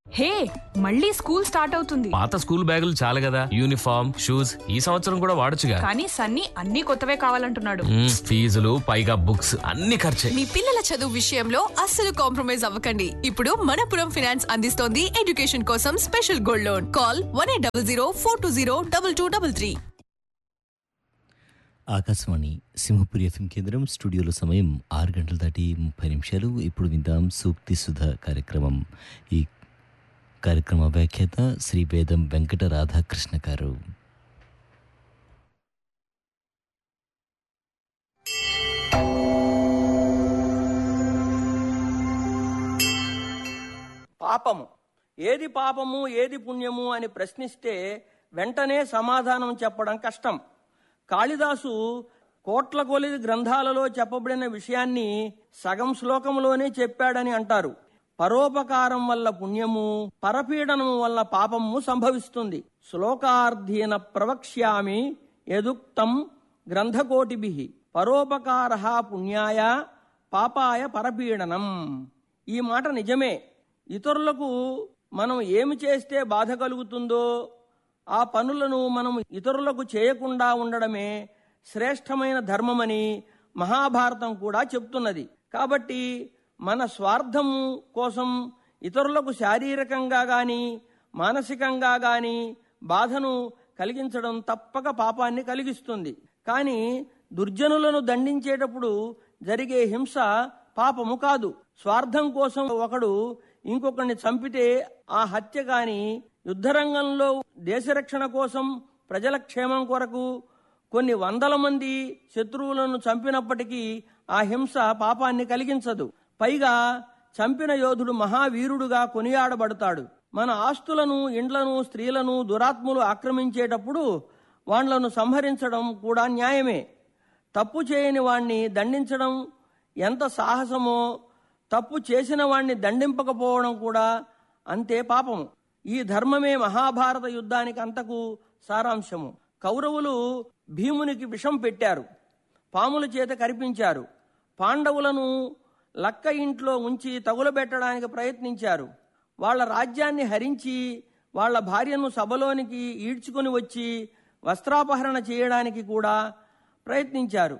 హే మళ్ళీ school start అవుతుంది పాత స్కూల్ బ్యాగులు చాలు కదా యూనిఫామ్ షూస్ ఈ సంవత్సరం కూడా వాడొచ్చుగా కానీ సన్నీ అన్ని కొత్తవే కావాలంటున్నాడు మ్మ్, ఫీజులు పైగా బుక్స్ అన్ని ఖర్చే మీ పిల్లల చదువు విషయంలో అస్సలు కాంప్రమైజ్ అవ్వకండి ఇప్పుడు మనపురం ఫినాన్స్ అందిస్తోంది ఎడ్యుకేషన్ కోసం special gold loan call one eight double zero four two zero double two double three Akashvani Simhapuri FM కేంద్రం స్టూడియోలో సమయం ఆరు గంటల దాటి ముప్పై నిమిషాలు ఇప్పుడు విందాం సూక్తి సుధ కార్యక్రమం ఈ కార్యక్రమ వ్యాఖ్యాత శ్రీ వేదం వెంకట రాధాకృష్ణ గారు పాపము ఏది పాపము ఏది పుణ్యము అని ప్రశ్నిస్తే వెంటనే సమాధానం చెప్పడం కష్టం కాళిదాసు కోట్ల కొలిది గ్రంథాలలో చెప్పబడిన విషయాన్ని సగం శ్లోకంలోనే చెప్పాడని అంటారు పరోపకారం వల్ల పుణ్యము పరపీడనము వల్ల పాపము సంభవిస్తుంది శ్లోకార్థీన ప్రవక్ష్యామి యదుక్తం గ్రంథకోటిభి పరోపకార పుణ్యాయ పాపాయ పరపీడనం ఈ మాట నిజమే ఇతరులకు మనం ఏమి చేస్తే బాధ కలుగుతుందో ఆ పనులను మనం ఇతరులకు చేయకుండా ఉండడమే శ్రేష్టమైన ధర్మమని మహాభారతం కూడా చెప్తున్నది కాబట్టి మన స్వార్థం కోసం ఇతరులకు శారీరకంగా గాని మానసికంగా గాని బాధను కలిగించడం తప్పక పాపాన్ని కలిగిస్తుంది కానీ దుర్జనులను దండించేటప్పుడు జరిగే హింస పాపము కాదు స్వార్థం కోసం ఒకడు ఇంకొకరిని చంపితే ఆ హత్య గాని యుద్ధరంగంలో దేశరక్షణ కోసం ప్రజల క్షేమం కొరకు కొన్ని వందల మంది శత్రువులను చంపినప్పటికీ ఆ హింస పాపాన్ని కలిగించదు పైగా చంపిన యోధుడు మహావీరుడుగా కొనియాడబడతాడు మన ఆస్తులను ఇండ్లను స్త్రీలను దురాత్ములు ఆక్రమించేటప్పుడు వాళ్లను సంహరించడం కూడా న్యాయమే తప్పు చేయని వాణ్ణి దండించడం ఎంత సాహసమో తప్పు చేసిన వాణ్ణి దండింపకపోవడం కూడా అంతే పాపము ఈ ధర్మమే మహాభారత యుద్ధానికి అంతకు సారాంశము కౌరవులు భీమునికి విషం పెట్టారు పాముల చేత కరిపించారు పాండవులను లక్క ఇంట్లో ఉంచి తగులబెట్టడానికి ప్రయత్నించారు వాళ్ళ రాజ్యాన్ని హరించి వాళ్ళ భార్యను సభలోనికి ఈడ్చుకుని వచ్చి వస్త్రాపహరణ చేయడానికి కూడా ప్రయత్నించారు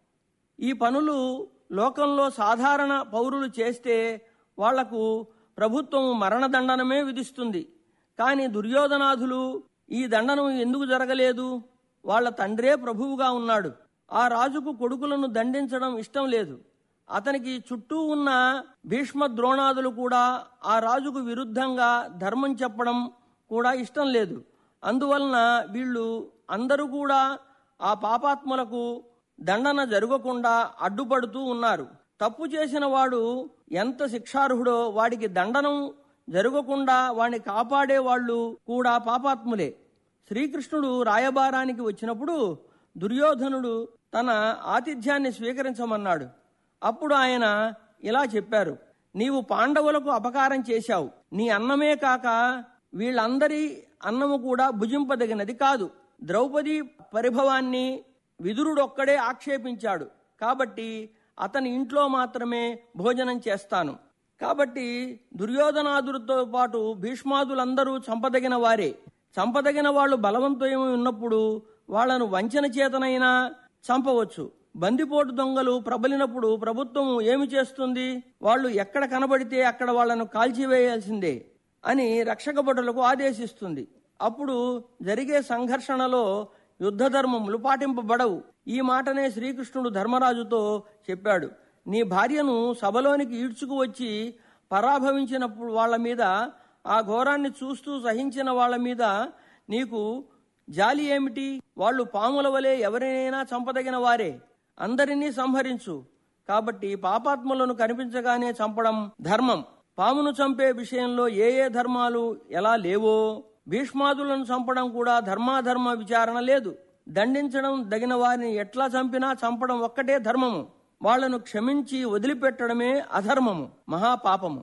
ఈ పనులు లోకంలో సాధారణ పౌరులు చేస్తే వాళ్లకు ప్రభుత్వం మరణదండనమే విధిస్తుంది కానీ దుర్యోధనాథులు ఈ దండనం ఎందుకు జరగలేదు వాళ్ళ తండ్రే ప్రభువుగా ఉన్నాడు ఆ రాజుకు కొడుకులను దండించడం ఇష్టం లేదు అతనికి చుట్టూ ఉన్న భీష్మ ద్రోణాదులు కూడా ఆ రాజుకు విరుద్ధంగా ధర్మం చెప్పడం కూడా ఇష్టం లేదు అందువలన వీళ్ళు అందరూ కూడా ఆ పాపాత్ములకు దండన జరగకుండా అడ్డుపడుతూ ఉన్నారు తప్పు చేసిన వాడు ఎంత శిక్షార్హుడో వాడికి దండనం జరగకుండా వాడిని కాపాడే వాళ్ళు కూడా పాపాత్ములే శ్రీకృష్ణుడు రాయబారానికి వచ్చినప్పుడు దుర్యోధనుడు తన ఆతిథ్యాన్ని స్వీకరించమన్నాడు అప్పుడు ఆయన ఇలా చెప్పారు నీవు పాండవులకు అపకారం చేశావు నీ అన్నమే కాక వీళ్ళందరి అన్నము కూడా భుజింపదగినది కాదు ద్రౌపది పరిభవాన్ని విదురుడొక్కడే ఆక్షేపించాడు కాబట్టి అతని ఇంట్లో మాత్రమే భోజనం చేస్తాను కాబట్టి దుర్యోధనాదులతో పాటు భీష్మాదులందరూ చంపదగిన వారే చంపదగిన వాళ్ళు బలవంతమై ఉన్నప్పుడు వాళ్లను వంచన చేతనైనా చంపవచ్చు బందిపోటు దొంగలు ప్రబలినప్పుడు ప్రభుత్వం ఏమి చేస్తుంది వాళ్ళు ఎక్కడ కనబడితే అక్కడ వాళ్లను కాల్చివేయాల్సిందే అని రక్షక భటులకు ఆదేశిస్తుంది అప్పుడు జరిగే సంఘర్షణలో యుద్ధ ధర్మములు పాటింపబడవు ఈ మాటనే శ్రీకృష్ణుడు ధర్మరాజుతో చెప్పాడు నీ భార్యను సభలోనికి ఈడ్చుకు వచ్చి పరాభవించినప్పుడు వాళ్ళ మీద ఆ ఘోరాన్ని చూస్తూ సహించిన వాళ్ళ మీద నీకు జాలి ఏమిటి వాళ్ళు పాముల వలె ఎవరినైనా చంపదగిన వారే అందరినీ సంహరించు కాబట్టి పాపాత్ములను కనిపించగానే చంపడం ధర్మం పామును చంపే విషయంలో ఏ ఏ ధర్మాలు ఎలా లేవో భీష్మాదులను చంపడం కూడా ధర్మాధర్మ విచారణ లేదు దండించడం దగిన వారిని ఎట్లా చంపినా చంపడం ఒక్కటే ధర్మము వాళ్లను క్షమించి వదిలిపెట్టడమే అధర్మము మహాపాపము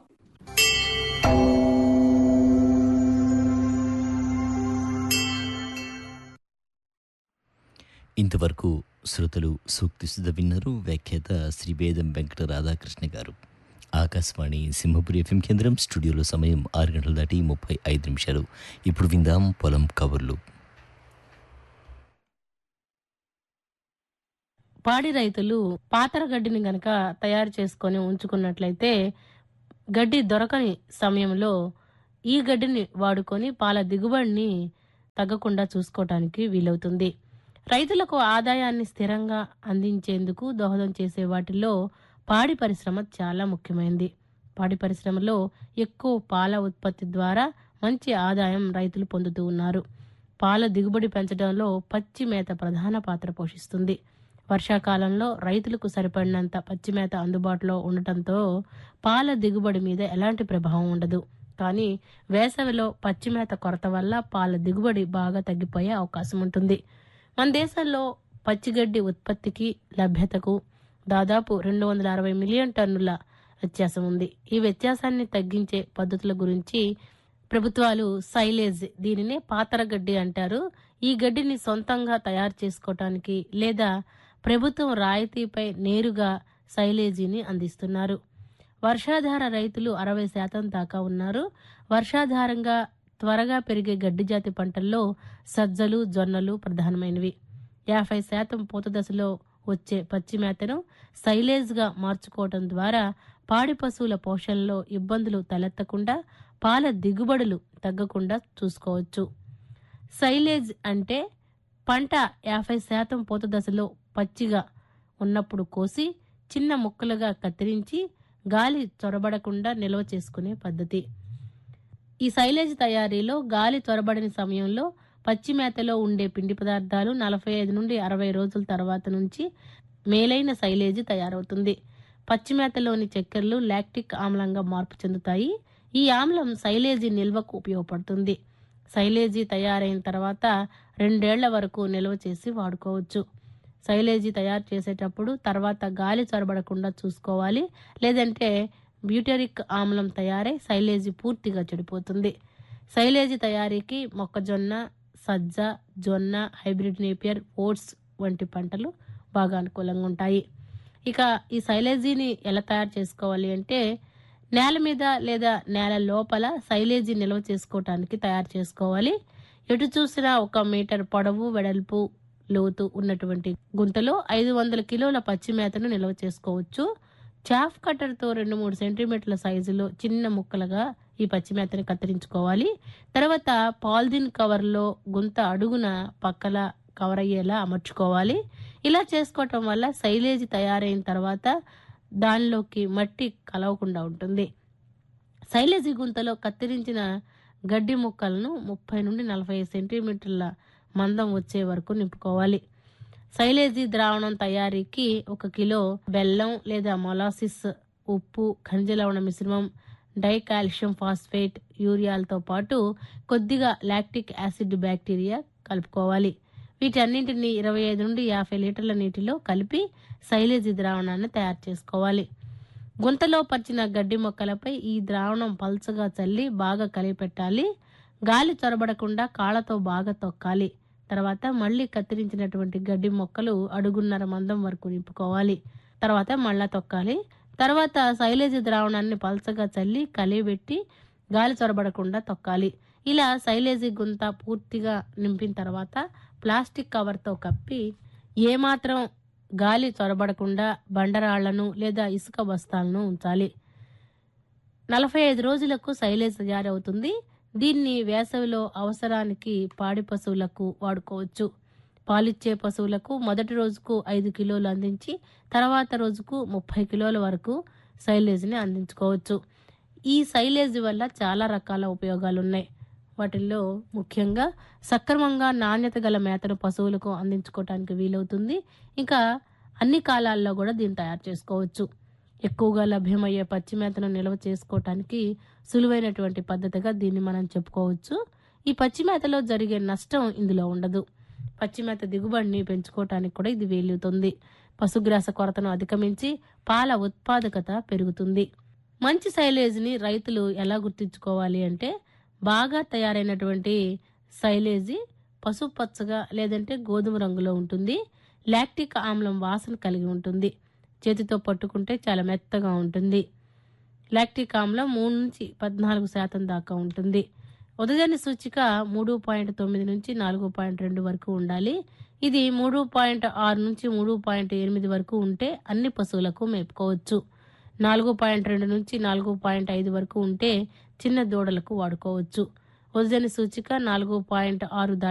ఇంతవరకు శ్రోతలు సూక్తి సుధ విన్నారు వ్యాఖ్యాత శ్రీ వేదం వెంకట రాధాకృష్ణ గారు ఆకాశవాణి సింహపురి ఎఫ్ఎం కేంద్రం స్టూడియోలో సమయం ఆరు గంటల దాటి ముప్పై ఐదు నిమిషాలు ఇప్పుడు విందాం పొలం కబుర్లు పాడి రైతులు పాతర గడ్డిని గనక తయారు చేసుకొని ఉంచుకున్నట్లయితే గడ్డి దొరకని సమయంలో ఈ గడ్డిని వాడుకొని పాల దిగుబడిని తగ్గకుండా చూసుకోవటానికి వీలవుతుంది రైతులకు ఆదాయాన్ని స్థిరంగా అందించేందుకు దోహదం చేసే వాటిల్లో పాడి పరిశ్రమ చాలా ముఖ్యమైనది పాడి పరిశ్రమలో ఎక్కువ పాల ఉత్పత్తి ద్వారా మంచి ఆదాయం రైతులు పొందుతూ ఉన్నారు పాల దిగుబడి పెంచడంలో పచ్చి మేత ప్రధాన పాత్ర పోషిస్తుంది వర్షాకాలంలో రైతులకు సరిపడినంత పచ్చి మేత అందుబాటులో ఉండటంతో పాల దిగుబడి మీద ఎలాంటి ప్రభావం ఉండదు కానీ వేసవిలో పచ్చి మేత కొరత వల్ల పాల దిగుబడి బాగా తగ్గిపోయే అవకాశం ఉంటుంది మన దేశంలో పచ్చిగడ్డి ఉత్పత్తికి లభ్యతకు దాదాపు రెండు వందల అరవై మిలియన్ టన్నుల వ్యత్యాసం ఉంది ఈ వ్యత్యాసాన్ని తగ్గించే పద్ధతుల గురించి ప్రభుత్వాలు సైలేజ్ దీనినే పాతర గడ్డి అంటారు ఈ గడ్డిని సొంతంగా తయారు చేసుకోవటానికి లేదా ప్రభుత్వం రాయితీపై నేరుగా సైలేజీని అందిస్తున్నారు వర్షాధార రైతులు అరవై శాతం దాకా ఉన్నారు వర్షాధారంగా త్వరగా పెరిగే గడ్డి జాతి పంటల్లో సజ్జలు జొన్నలు ప్రధానమైనవి యాభై శాతం పూత దశలో వచ్చే పచ్చి మేతను సైలేజ్గా మార్చుకోవటం ద్వారా పాడి పశువుల పోషణలో ఇబ్బందులు తలెత్తకుండా పాల దిగుబడులు తగ్గకుండా చూసుకోవచ్చు సైలేజ్ అంటే పంట యాభై శాతం పూత దశలో పచ్చిగా ఉన్నప్పుడు కోసి చిన్న ముక్కలుగా కత్తిరించి గాలి చొరబడకుండా నిల్వ చేసుకునే పద్ధతి ఈ సైలేజ్ తయారీలో గాలి చొరబడని సమయంలో పచ్చి మేతలో ఉండే పిండి పదార్థాలు నలభై ఐదు నుండి అరవై రోజుల తర్వాత నుంచి మేలైన సైలేజ్ తయారవుతుంది పచ్చి మేతలోని చక్కెరలు లాక్టిక్ ఆమ్లంగా మార్పు చెందుతాయి ఈ ఆమ్లం సైలేజీ నిల్వకు ఉపయోగపడుతుంది సైలేజీ తయారైన తర్వాత రెండేళ్ల వరకు నిల్వ చేసి వాడుకోవచ్చు సైలేజీ తయారు చేసేటప్పుడు తర్వాత గాలి చొరబడకుండా చూసుకోవాలి లేదంటే బ్యూటరిక్ ఆమ్లం తయారై సైలేజీ పూర్తిగా చెడిపోతుంది సైలేజీ తయారీకి మొక్కజొన్న సజ్జ జొన్న హైబ్రిడ్ నేపియర్ ఓట్స్ వంటి పంటలు బాగా అనుకూలంగా ఉంటాయి ఇక ఈ సైలేజీని ఎలా తయారు చేసుకోవాలి అంటే నేల మీద లేదా నేల లోపల సైలేజీ నిల్వ చేసుకోవటానికి తయారు చేసుకోవాలి ఎటు చూసినా ఒక మీటర్ పొడవు వెడల్పు లోతు ఉన్నటువంటి గుంతలో ఐదు వందల కిలోల పచ్చి మేతను నిల్వ చేసుకోవచ్చు చాఫ్ కట్టర్తో రెండు మూడు సెంటీమీటర్ల సైజులో చిన్న ముక్కలుగా ఈ పచ్చి మేతని కత్తిరించుకోవాలి తర్వాత పాలిథిన్ కవర్లో గుంత అడుగున పక్కల కవర్ అయ్యేలా అమర్చుకోవాలి ఇలా చేసుకోవటం వల్ల సైలేజ్ తయారైన తర్వాత దానిలోకి మట్టి కలవకుండా ఉంటుంది శైలేజీ గుంతలో కత్తిరించిన గడ్డి ముక్కలను ముప్పై నుండి నలభై సెంటీమీటర్ల మందం వచ్చే వరకు నింపుకోవాలి శైలేజీ ద్రావణం తయారీకి ఒక కిలో బెల్లం లేదా మొలాసిస్ ఉప్పు ఖనిజ లవణ మిశ్రమం డై కాల్షియం ఫాస్ఫేట్ యూరియాలతో పాటు కొద్దిగా లాక్టిక్ యాసిడ్ బ్యాక్టీరియా కలుపుకోవాలి వీటన్నింటిని ఇరవై ఐదు నుండి యాభై లీటర్ల నీటిలో కలిపి శైలేజీ ద్రావణాన్ని తయారు చేసుకోవాలి గుంతలో పరిచిన గడ్డి మొక్కలపై ఈ ద్రావణం పల్చగా చల్లి బాగా కలిపెట్టాలి గాలి చొరబడకుండా కాళ్ళతో బాగా తొక్కాలి తర్వాత మళ్ళీ కత్తిరించినటువంటి గడ్డి మొక్కలు అడుగున్నర మందం వరకు నింపుకోవాలి తర్వాత మళ్ళా తొక్కాలి తర్వాత శైలేజీ ద్రావణాన్ని పల్చగా చల్లి కలిపెట్టి గాలి చొరబడకుండా తొక్కాలి ఇలా శైలేజీ గుంత పూర్తిగా నింపిన తర్వాత ప్లాస్టిక్ కవర్తో కప్పి ఏమాత్రం గాలి చొరబడకుండా బండరాళ్లను లేదా ఇసుక బస్తాలను ఉంచాలి నలభై ఐదు రోజులకు శైలేజ్ తయారవుతుంది దీన్ని వేసవిలో అవసరానికి పాడి పశువులకు వాడుకోవచ్చు పాలిచ్చే పశువులకు మొదటి రోజుకు ఐదు కిలోలు అందించి తర్వాత రోజుకు ముప్పై కిలోల వరకు సైలేజ్ని అందించుకోవచ్చు ఈ సైలేజ్ వల్ల చాలా రకాల ఉపయోగాలు ఉన్నాయి వాటిల్లో ముఖ్యంగా సక్రమంగా నాణ్యత గల మేతను పశువులకు అందించుకోవటానికి వీలవుతుంది ఇంకా అన్ని కాలాల్లో కూడా దీన్ని తయారు చేసుకోవచ్చు ఎక్కువగా లభ్యమయ్యే పచ్చి మేతను నిల్వ చేసుకోవటానికి సులువైనటువంటి పద్ధతిగా దీన్ని మనం చెప్పుకోవచ్చు ఈ పచ్చి మేతలో జరిగే నష్టం ఇందులో ఉండదు పచ్చి మేత దిగుబడిని పెంచుకోవటానికి కూడా ఇది వీలుతుంది పశుగ్రాస కొరతను అధిగమించి పాల ఉత్పాదకత పెరుగుతుంది మంచి సైలేజ్ని రైతులు ఎలా గుర్తించుకోవాలి అంటే బాగా తయారైనటువంటి సైలేజీ పసుపు పచ్చగా లేదంటే గోధుమ రంగులో ఉంటుంది లాక్టిక్ ఆమ్లం వాసన కలిగి ఉంటుంది చేతితో పట్టుకుంటే చాలా మెత్తగా ఉంటుంది లాక్టిక్ ఆమ్లం మూడు నుంచి పద్నాలుగు శాతం దాకా ఉంటుంది ఉదజని సూచిక మూడు పాయింట్ తొమ్మిది నుంచి నాలుగు పాయింట్ రెండు వరకు ఉండాలి ఇది మూడు పాయింట్ ఆరు నుంచి మూడు పాయింట్ ఎనిమిది వరకు ఉంటే అన్ని పశువులకు మేపుకోవచ్చు నాలుగు పాయింట్ రెండు నుంచి నాలుగు పాయింట్ ఐదు వరకు ఉంటే చిన్న దూడలకు వాడుకోవచ్చు ఉదజని సూచిక నాలుగు పాయింట్ ఆరు